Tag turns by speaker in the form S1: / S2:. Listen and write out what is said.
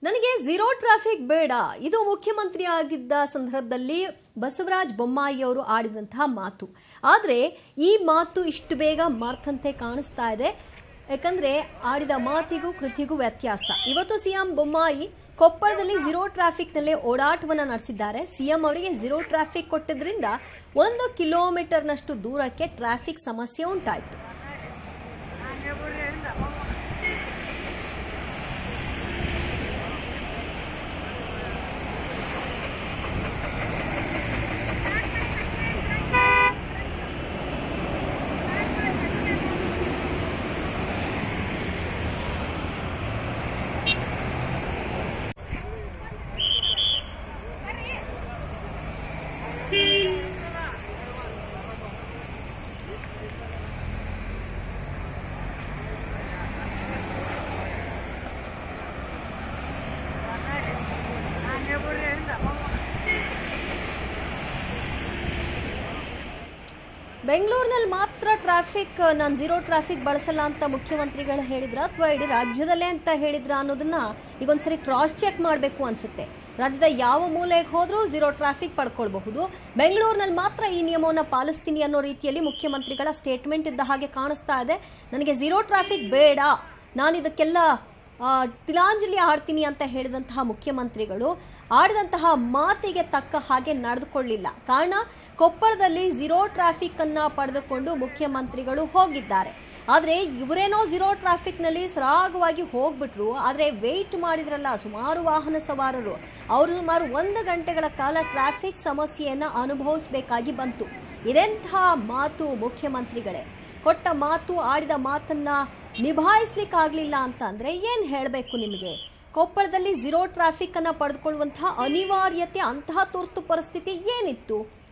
S1: ನನಗೆ zero traffic ಬೇಡ ಇದು ಮುಖ್ಯಮಂತ್ರಿ ಆಗಿದ್ದ ಸಂದರ್ಭದಲ್ಲಿ ಬಸವರಾಜ ಬೊಮ್ಮಾಯಿ ಅವರು ಆಡಿದಂತಹ ಮಾತು ಆದರೆ ಈ ಮಾತು ಇಷ್ಟು ಬೇಗ ಮರ್ತಂತೆ ಕಾಣಿಸ್ತಾ ಇದೆ ಯಾಕಂದ್ರೆ ಆಡಿದ ಮಾತಿಗೂ ಕೃತಿಗೂ ವ್ಯತ್ಯಾಸ ಇವತ್ತು ಸಿಎಂ ಬೊಮ್ಮಾಯಿ ಕೊಪ್ಪಳದಲ್ಲಿ ಝೀರೋ ಟ್ರಾಫಿಕ್ನಲ್ಲೇ ಓಡಾಟವನ್ನು ನಡೆಸಿದ್ದಾರೆ ಸಿಎಂ ಅವರಿಗೆ ಝೀರೋ ಟ್ರಾಫಿಕ್ ಕೊಟ್ಟಿದ್ರಿಂದ ಒಂದು ಕಿಲೋಮೀಟರ್ನಷ್ಟು ದೂರಕ್ಕೆ ಟ್ರಾಫಿಕ್ ಸಮಸ್ಯೆ ಉಂಟಾಯಿತು ಬೆಂಗಳೂರಿನಲ್ಲಿ ಮಾತ್ರ ಟ್ರಾಫಿಕ್ ನಾನು ಝೀರೋ ಟ್ರಾಫಿಕ್ ಬಳಸಲ್ಲ ಅಂತ ಮುಖ್ಯಮಂತ್ರಿಗಳು ಹೇಳಿದ್ರ ಅಥವಾ ಇಡೀ ರಾಜ್ಯದಲ್ಲೇ ಅಂತ ಹೇಳಿದ್ರ ಅನ್ನೋದನ್ನ ಈಗೊಂದ್ಸರಿ ಕ್ರಾಸ್ ಚೆಕ್ ಮಾಡಬೇಕು ಅನ್ಸುತ್ತೆ ರಾಜ್ಯದ ಯಾವ ಮೂಲೆಗೆ ಹೋದ್ರೂ ಝೀರೋ ಟ್ರಾಫಿಕ್ ಪಡ್ಕೊಳ್ಬಹುದು ಬೆಂಗಳೂರಿನಲ್ಲಿ ಮಾತ್ರ ಈ ನಿಯಮವನ್ನು ಪಾಲಿಸ್ತೀನಿ ಅನ್ನೋ ರೀತಿಯಲ್ಲಿ ಮುಖ್ಯಮಂತ್ರಿಗಳ ಸ್ಟೇಟ್ಮೆಂಟ್ ಇದ್ದ ಹಾಗೆ ಕಾಣಿಸ್ತಾ ಇದೆ ನನಗೆ ಝೀರೋ ಟ್ರಾಫಿಕ್ ಬೇಡ ನಾನು ಇದಕ್ಕೆಲ್ಲ ಆ, ತಿಲಾಂಜಲಿ ಆಡ್ತೀನಿ ಅಂತ ಹೇಳಿದಂತಹ ಮುಖ್ಯಮಂತ್ರಿಗಳು ಆಡಿದಂತಹ ಮಾತಿಗೆ ತಕ್ಕ ಹಾಗೆ ನಡೆದುಕೊಳ್ಳಿಲ್ಲ ಕಾರಣ ಕೊಪ್ಪಳದಲ್ಲಿ ಝೀರೋ ಟ್ರಾಫಿಕ್ ಅನ್ನ ಪಡೆದುಕೊಂಡು ಮುಖ್ಯಮಂತ್ರಿಗಳು ಹೋಗಿದ್ದಾರೆ ಆದರೆ ಇವರೇನೋ ಝೀರೋ ಟ್ರಾಫಿಕ್ನಲ್ಲಿ ಸರಾಗವಾಗಿ ಹೋಗ್ಬಿಟ್ರು ಆದರೆ ವೆಯ್ಟ್ ಮಾಡಿದ್ರಲ್ಲ ಸುಮಾರು ವಾಹನ ಸವಾರರು ಅವರು ಸುಮಾರು ಒಂದು ಗಂಟೆಗಳ ಕಾಲ ಟ್ರಾಫಿಕ್ ಸಮಸ್ಯೆಯನ್ನ ಅನುಭವಿಸಬೇಕಾಗಿ ಬಂತು ಇದೆಂಥ ಮಾತು ಮುಖ್ಯಮಂತ್ರಿಗಳೇ ಕೊಟ್ಟ ಮಾತು ಆಡಿದ ಮಾತನ್ನ ನಿಭಾಯಿಸ್ಲಿಕ್ಕಾಗ್ಲಿಲ್ಲ ಅಂತ ಅಂದ್ರೆ ಏನ್ ಹೇಳಬೇಕು ನಿಮಗೆ ಕೊಪ್ಪಳದಲ್ಲಿ ಝೀರೋ ಟ್ರಾಫಿಕ್ ಅನ್ನ ಪಡೆದುಕೊಳ್ಳುವಂತಹ ಅನಿವಾರ್ಯತೆ ಅಂತಹ ತುರ್ತು ಪರಿಸ್ಥಿತಿ ಏನಿತ್ತು